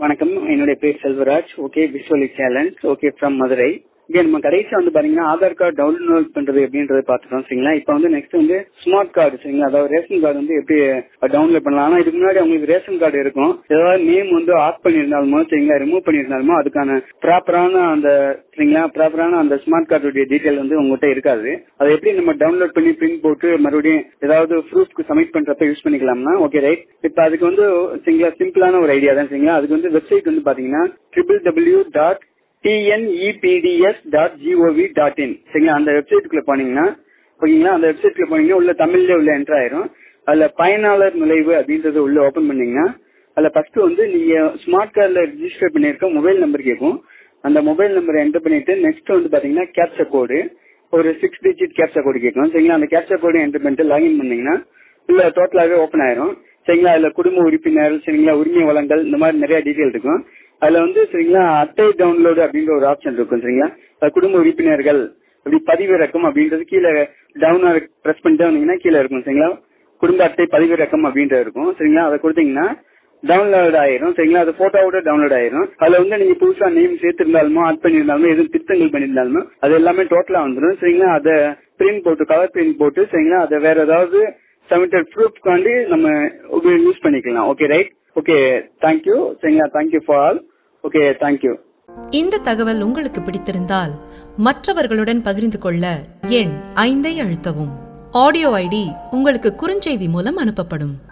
வணக்கம் என்னுடைய பேர் Selvaraj okay visually challenge okay from Madurai இங்க நம்ம கடைசியா வந்து பாத்தீங்கன்னா ஆதார் கார்டு டவுன்லோட் பண்றது எப்படின்றத பாத்துட்டோம் சரிங்களா இப்ப வந்து நெக்ஸ்ட் வந்து ஸ்மார்ட் கார்டு சரிங்களா அதாவது ரேஷன் கார்டு வந்து எப்படி டவுன்லோட் பண்ணலாம் ஆனா இதுக்கு முன்னாடி அவங்களுக்கு ரேஷன் கார்டு இருக்கும் ஏதாவது நேம் வந்து ஆஃப் பண்ணியிருந்தாலுமோ சரிங்களா ரிமூவ் பண்ணியிருந்தாலுமோ அதுக்கான ப்ராப்பரான அந்த சரிங்களா ப்ராப்பரான அந்த ஸ்மார்ட் கார்டுடைய டீடைல் வந்து உங்ககிட்ட இருக்காது அதை எப்படி நம்ம டவுன்லோட் பண்ணி பிரிண்ட் போட்டு மறுபடியும் ஏதாவது ப்ரூஃப்க்கு சப்மிட் பண்றப்ப யூஸ் பண்ணிக்கலாம்னா ஓகே ரைட் இப்ப அதுக்கு வந்து சரிங்களா சிம்பிளான ஒரு ஐடியா தான் சரிங்களா அதுக்கு வந்து வெப்சைட் வந்து பாத்தீங்கன்னா triple W dot TNEPDS dot GOV dot in சரிங்களா அந்த வெப்சைட்டுக்குள்ள போனீங்கன்னா ஓகேங்களா அந்த வெப்சைட்ல போனீங்கன்னா உள்ள தமிழ்ல உள்ள என்டர் ஆயிரும் அதுல பயனாளர் நுழைவு அப்படின்றத உள்ள ஓபன் பண்ணீங்கன்னா அதுல ஃபர்ஸ்ட் வந்து நீங்க ஸ்மார்ட் கார்டுல ரிஜிஸ்டர் பண்ணிருக்க மொபைல் நம்பர் கேட்கும் அந்த மொபைல் நம்பர் என்டர் பண்ணிட்டு நெக்ஸ்ட் வந்து பாத்தீங்கன்னா கேப்சா கோடு ஒரு சிக்ஸ் டிஜிட் கேப்சா கோடு கேட்கும் சரிங்களா அந்த கேப்சா கோடு என்டர் பண்ணிட்டு லாகின் பண்ணீங்கன்னா உள்ள டோட்டலாவே ஓபன் ஆயிரும் சரிங்களா அதுல குடும்ப உறுப்பினர் சரிங்களா உரிமை வளங்கள் இந்த மாதிரி நிறைய டீடைல் இருக்கும் அதுல வந்து சரிங்களா அட்டை டவுன்லோடு அப்படின்ற ஒரு ஆப்ஷன் இருக்கும் சரிங்களா அது குடும்ப உறுப்பினர்கள் அப்படி பதிவிறக்கம் அப்படின்றது கீழே டவுன் பிரஸ் பண்ணிட்டு வந்தீங்கன்னா கீழே இருக்கும் சரிங்களா குடும்ப அட்டை பதிவிறக்கம் அப்படின்றது இருக்கும் சரிங்களா அதை கொடுத்தீங்கன்னா டவுன்லோட் ஆயிரும் சரிங்களா அது போட்டோவோட டவுன்லோட் ஆயிரும் அதுல வந்து நீங்க புதுசா நேம் சேர்த்திருந்தாலுமோ ஆட் பண்ணிருந்தாலுமோ எதுவும் திருத்தங்கள் பண்ணிருந்தாலுமோ அது எல்லாமே டோட்டலா வந்துடும் சரிங்களா அதை பிரிண்ட் போட்டு கலர் பிரிண்ட் போட்டு சரிங்களா அதை வேற ஏதாவது சப்மிட்டட் ப்ரூஃப்காண்டி நம்ம யூஸ் பண்ணிக்கலாம் ஓகே ரைட் ஓகே தேங்க்யூ சரிங்களா thank you for all okay thank you இந்த தகவல் உங்களுக்கு பிடித்திருந்தால் மற்றவர்களுடன் பகிர்ந்து கொள்ள எண் ஐந்தை அழுத்தவும் ஆடியோ ஐடி உங்களுக்கு குறுஞ்செய்தி மூலம் அனுப்பப்படும்